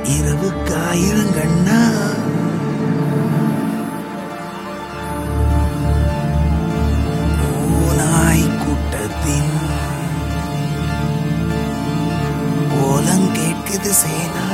இரவுக்கு ஆயிரம் கண்ணா ஓநாய் கூட்டத்தின் கோலம் கேட்குது சேனா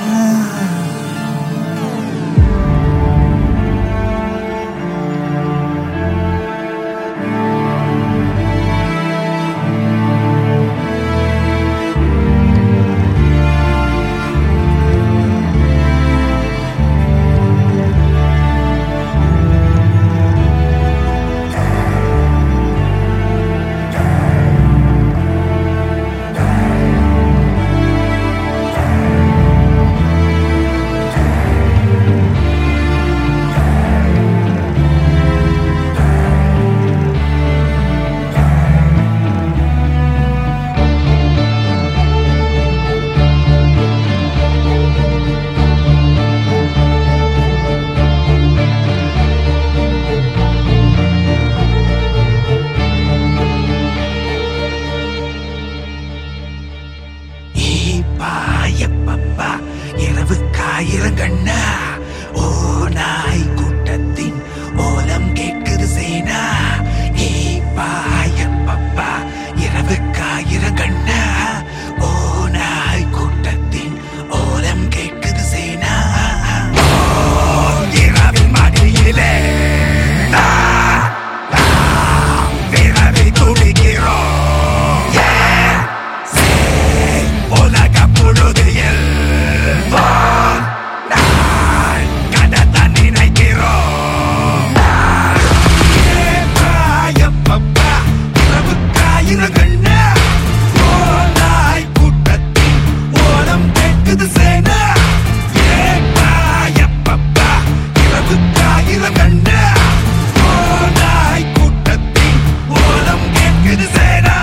பாயப்பப்பா இரவுக்கு ஆயிரம் கண்ணா ஓ நாய் கூட்டத்தின் ஓலம் கேட்குது சேனா ஏ பாயப்பப்பா இரவுக்கு ஆயிரம் கண்ணா ஓ நாய் கூட்டத்தின் ஓலம் கேட்குது சேனா ஓ, இரவின் மடியிலே நான், நாம் விரவி துடிக்கிறோம் ஏன் உலக முழுதில் வான் நான் கடத்த நினைக்கிறோம் ஏப்பாயப்பப்பா, இரவுக்காயிரம் கண்ணா, ஓநாய் கூட்டத்தின் ஓலம் கேட்குது சேனா. ஏப்பாயப்பப்பா, இரவுக்காயிரம் கண்ணா, ஓநாய் கூட்டத்தின் ஓலம் கேட்குது சேனா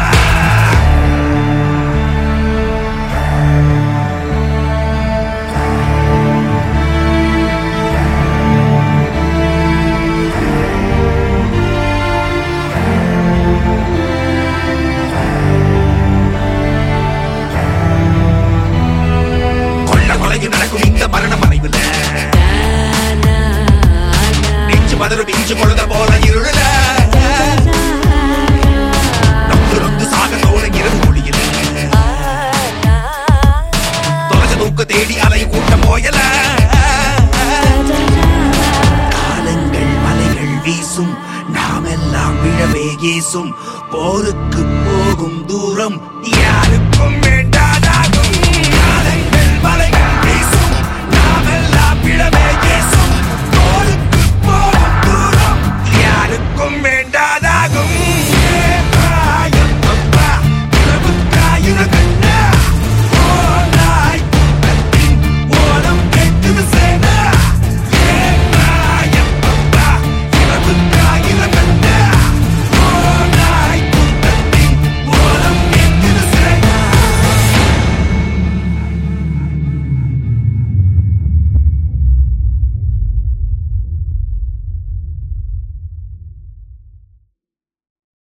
கொள்ள கொலையும் நடக்கும் இந்த மரண மறைவுல நெஞ்சு மதரும் இஞ்சு கொழுத போல இருள நொந்து நொந்து சாக தோணும் இரவு மொழியில தொலைச்ச தூக்க தேடி அலை கூட்டம் போயல காலங்கள் மலைகள் வீசும் நாமெல்லாம் விழவே ஏசும் போருக்கு போகும் தூரம் யாருக்கும் வேண்டாம்